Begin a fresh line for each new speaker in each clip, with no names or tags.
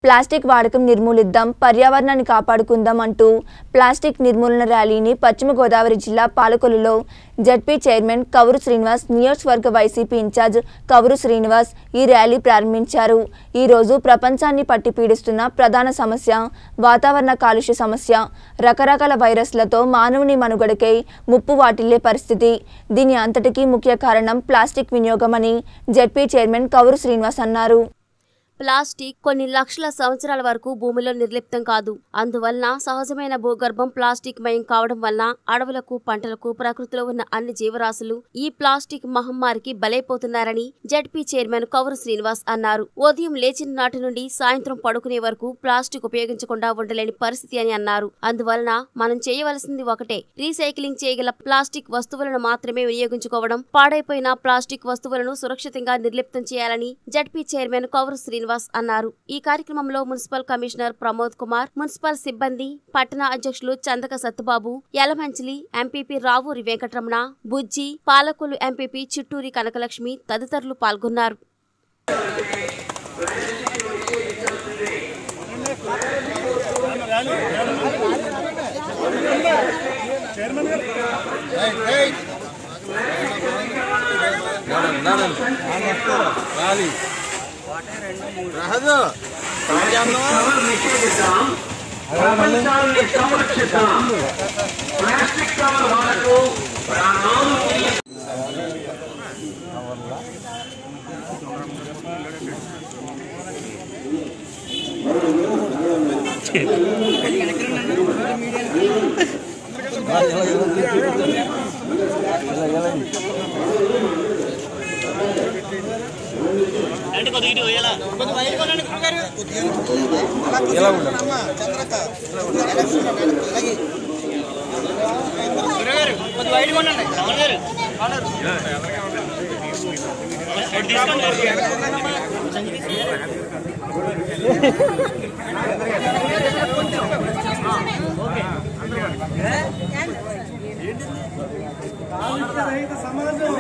Plastic వాడకం నిర్మూలిద్దాం పర్యావరణాన్ని కాపాడుకుందాం అంటూ ప్లాస్టిక్ నిర్మూలన ర్యాలీని పశ్చిమ గోదావరి జిల్లా పాలకొల్లులో జడ్పీ చైర్మన్ కవురు శ్రీనివాస్ నియోజకవర్గ వైసీపీ ఇన్ఛార్జ్ కవురు శ్రీనివాస్ ఈ ర్యాలీ ప్రారంభించారు ఈ రోజు ప్రపంచాన్ని పట్టి పీడిస్తున్న ప్రధాన సమస్య వాతావరణ కాలుష్య సమస్య రకరకాల వైరస్లతో మానవుని మనుగడకై ముప్పు వాటిల్లే పరిస్థితి దీని అంతటికీ ముఖ్య కారణం ప్లాస్టిక్ వినియోగమని జడ్పీ చైర్మన్ కవురు శ్రీనివాస్ అన్నారు
ప్లాస్టిక్ కొన్ని లక్షల సంవత్సరాల వరకు భూమిలో నిర్లిప్తం కాదు అందువలన సహజమైన భూగర్భం ప్లాస్టిక్ మయం కావడం వల్ల అడవులకు పంటలకు ప్రకృతిలో ఉన్న అన్ని జీవరాశులు ఈ ప్లాస్టిక్ మహమ్మారికి బలైపోతున్నారని జడ్పీ చైర్మన్ కౌరు శ్రీనివాస్ అన్నారు ఉదయం లేచిన నాటి నుండి సాయంత్రం పడుకునే వరకు ప్లాస్టిక్ ఉపయోగించకుండా ఉండలేని పరిస్థితి అని అన్నారు అందువలన మనం చేయవలసింది ఒకటే రీసైక్లింగ్ చేయగల ప్లాస్టిక్ వస్తువులను మాత్రమే వినియోగించుకోవడం పాడైపోయిన ప్లాస్టిక్ వస్తువులను సురక్షితంగా నిర్లిప్తం చేయాలని జడ్పీ చైర్మన్ కౌరు శ్రీనివాస్ అన్నారు ఈ కార్యక్రమంలో municipal commissioner Pramod Kumar municipal సిబ్బంది పట్టణ అధ్యక్షులు చందక సత్తుబాబు యలమంచిలి ఎంపీపీ రావూరి వెంకటరమణ బుజ్జి పాలకొల్లు ఎంపీపీ చిట్టూరి కనకలక్ష్మి తదితరులు పాల్గొన్నారు
రాలి రాదు
కవర్ నిషేధిద్దాం ప్రపంచాన్ని సంరక్షిద్దాం ప్లాస్టిక్ కవర్ వాడకు ప్రాణాలు తీయ-
ఎలా ఉండదు
కాలుష్యరహిత సమాజం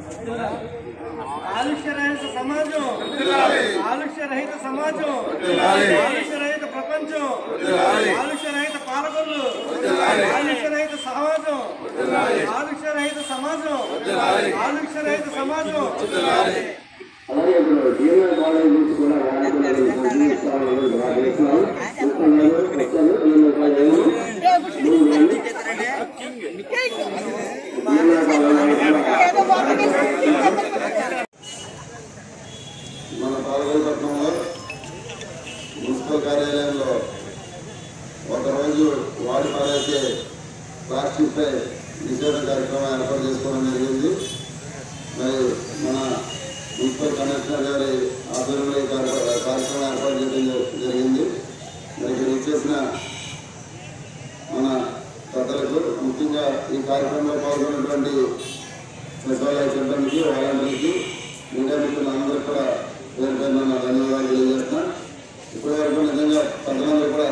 కాలుష్యరహిత సమాజం కాలుష్యరహిత సమాజం కాలుష్యరహిత ప్రపంచం కాలుష్యరహిత పాలకొల్లు కాలుష్యరహిత సమాజం కాలుష్యరహిత సమాజం కాలుష్యరహిత సమాజం
అలాగే ఇప్పుడు డిఎంఆర్ కాలేజ్ నుంచి కూడా వాడుతున్నారు. ఇస్తాను. ఇస్తాను. ఇస్తాను. నేను ఒక ఏమో మూడు వేలు. డిఎంఆర్ కాలేజ్
మన పాల్గొనపట్నంలో మున్సిపల్ కార్యాలయంలో ఒకరోజు వాడి పారైతే ప్లాస్టిక్పై నిషేధ కార్యక్రమం ఏర్పాటు చేసుకోవడం జరిగింది మరి మన మున్సిపల్ కమిషనర్ గారి ఆధ్వర్యంలో ఈ కార్య- కార్యక్రమం ఏర్పాటు చేయడం జరి- జరిగింది మరి ఇక్కడ ఇచ్చేసిన మన పెద్దలకు ముఖ్యంగా ఈ కార్యక్రమంలో పాల్గొన్నటువంటి సచివాలయ సిబ్బందికి వాలంటీర్కి మీడియా మిత్రులందరూ కూడా పేరు పేరున నా ధన్యవాదాలు తెలియజేస్తున్నాను ఇప్పటి వరకు నిజంగా పెద్దలందరూ కూడా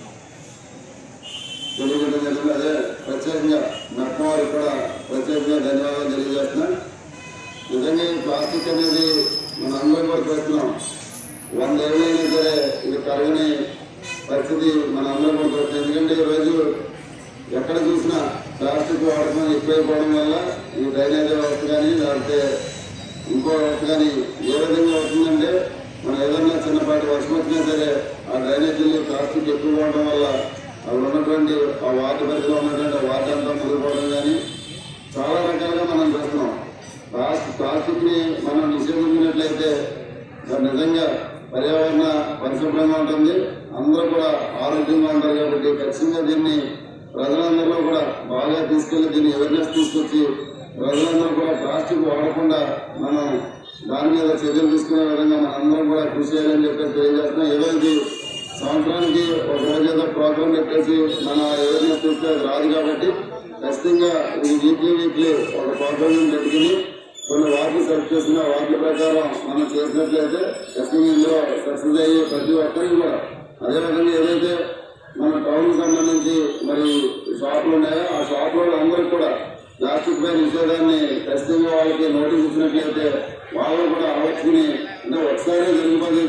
తెలియజేయడం జరిగింది అదే ప్రత్యేకంగా నట్మ వారికి కూడా ప్రత్యేకంగా ధన్యవాదాలు తెలియజేస్తున్నాను నిజంగా ఈ ప్లాస్టిక్ అనేది మన అందరం కూడా చూస్తున్నాం వంద ఏళ్ళైనా సరే ఇది కరగని పరిస్థితి మన అందరం కూడా చూస్తున్నాం ఎందుకంటే ఈరోజు ఎక్కడ చూసినా ప్లాస్టిక్ వాడకం ఎక్కువైపోవడం వల్ల ఈ డ్రైనేజ్ వ్యవస్థ కానీ లేకపోతే ఇంకో వ్యవస్థ కానీ ఏ విధంగా అవుతుందంటే మనం ఏదన్నా చిన్నపాటి వర్షం వచ్చినా సరే ఆ డ్రైనేజీల్లో ప్లాస్టిక్ ఎక్కువ అవడం వల్ల అక్కడ ఉన్నటువంటి ఆ వాటర్ పరిధిలో ఉన్నటువంటి ఆ వాటర్ అంతా మునిగిపోవడం కానీ చాలా రకాలుగా మనం చూస్తున్నాం ప్లాస్టిక్ ప్లాస్టిక్ని మనం నిషేధించినట్లయితే మరి నిజంగా పర్యావరణ పరిశుభ్రంగా ఉంటుంది అందరూ కూడా ఆరోగ్యంగా ఉంటారు కాబట్టి ఖచ్చితంగా దీన్ని ప్రజలందరిలో కూడా బాగా తీసుకెళ్లి దీన్ని అవేర్నెస్ తీసుకొచ్చి ప్రజలందరూ కూడా ప్లాస్టిక్ వాడకుండా మనం దాని మీద చర్యలు తీసుకునే విధంగా మనం అందరం కూడా కృషి చేయాలని చెప్పి తెలియజేస్తున్నాం ఏదో ఇది సంవత్సరానికి ఒక రోజు ఏదో ప్రోగ్రామ్ పెట్టేసి మన అవేర్నెస్ తీసుకు అది రాదు కాబట్టి ఖచ్చితంగా ఇది వీక్లీ వీక్లీ ఒక ప్రోగ్రామ్ పెట్టుకుని కొన్ని వార్డులు సెలెక్ట్ చేసుకున్న వార్డుల ప్రకారం మనం చేసినట్లయితే ఖచ్చితంగా ఇందులో సక్సెస్ అయ్యి ప్రతి ఒక్కరికి కూడా అదేవిధంగా ఏదైతే మన టౌన్ సంబంధించి మరి షాపులు ఉన్నాయో ఆ షాపులో అందరికి కూడా ప్లాస్టిక్ పై నిషేధాన్ని ఖచ్చితంగా వాళ్ళకి నోటీస్ ఇచ్చినట్లయితే వాళ్ళు కూడా ఆలోచుకుని అంటే ఒకసారి జరిగిపోతుంది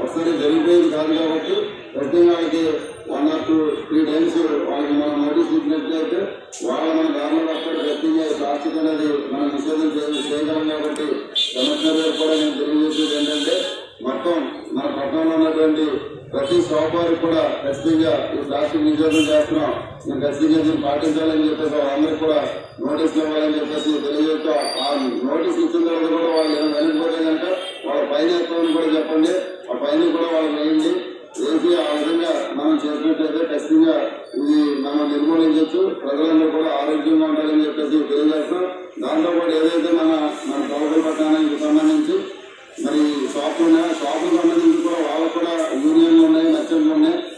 ఒకసారి జరిగిపోయింది కాదు కాబట్టి ప్రతి వాళ్ళకి one or two three times వాళ్ళకి మనం నోటీస్ ఇచ్చినట్లయితే వాళ్ళ మన దారిలో అక్కడ గట్టిగా ప్లాస్టిక్ అనేది మనం నిషేధం చే- చేయగలం కాబట్టి కమిషనర్ గారు కూడా నేను తెలియజేసేది ఏంటంటే మొత్తం మన పట్టణంలో ఉన్నటువంటి ప్రతి షాప్ వారికి కూడా ఖచ్చితంగా ఈ ప్లాస్టిక్ నిషేధం చేస్తున్నాం మీరు ఖచ్చితంగా దీన్ని పాటించాలని చెప్పేసి వాళ్ళందరికీ కూడా నోటీస్ ఇవ్వాలని చెప్పేసి తెలియజేస్తూ ఆ నోటీస్ ఇచ్చిన తర్వాత కూడా వాళ్ళు ఏమైనా వెళ్ళిపోతే కనుక వాళ్ళ పైన ఎక్కువని కూడా చెప్పండి ఆ పైన కూడా వాళ్ళు వేయండి వేసి ఆ విధంగా మనం చేసినట్లయితే ఖచ్చితంగా ఇది మనం నిర్మూలించవచ్చు ప్రజలందరూ కూడా ఆరోగ్యంగా ఉండాలని చెప్పేసి తెలియజేస్తాం దాంతో పాటు ఏదైతే మన మన ప్రభుత్వ పట్టణానికి సంబంధించి మరి షాపులు ఉన్నాయి షాపులకు సంబంధించి కూడా వాళ్ళకు కూడా యూనియన్లు ఉన్నాయి నచ్చలు ఉన్నాయి